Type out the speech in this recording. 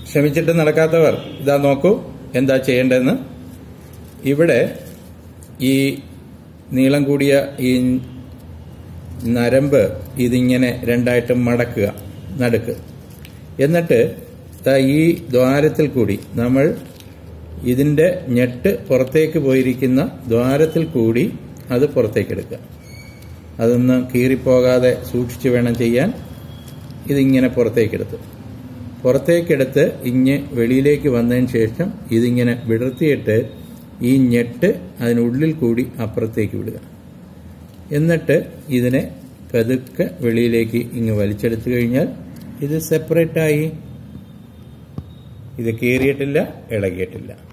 ശ്രമിച്ചിട്ട് നടക്കാത്തവർ ഇതാ നോക്കൂ എന്താ ചെയ്യേണ്ടതെന്ന് ഇവിടെ ഈ നീളം കൂടിയ ഈ നരമ്പ് ഇതിങ്ങനെ രണ്ടായിട്ട് മടക്കുക നടുക്ക് എന്നിട്ട് ദാ ഈ ദ്വാരത്തിൽ കൂടി നമ്മൾ ഇതിന്റെ ഞെട്ട് പുറത്തേക്ക് പോയിരിക്കുന്ന ദ്വാരത്തിൽ കൂടി അത് പുറത്തേക്ക് എടുക്കുക അതൊന്ന് കീറിപ്പോകാതെ സൂക്ഷിച്ച് വേണം ചെയ്യാൻ ഇതിങ്ങനെ പുറത്തേക്കെടുത്ത് പുറത്തേക്കെടുത്ത് ഇങ്ങ് വെളിയിലേക്ക് വന്നതിന് ശേഷം ഇതിങ്ങനെ വിടർത്തിയിട്ട് ഈ ഞെട്ട് അതിനുള്ളിൽ കൂടി അപ്പുറത്തേക്ക് വിടുക എന്നിട്ട് ഇതിനെ പതുക്കെ വെളിയിലേക്ക് ഇങ്ങ് വലിച്ചെടുത്തു കഴിഞ്ഞാൽ ഇത് സെപ്പറേറ്റായി ഇത് കീറിയിട്ടില്ല ഇളകിയിട്ടില്ല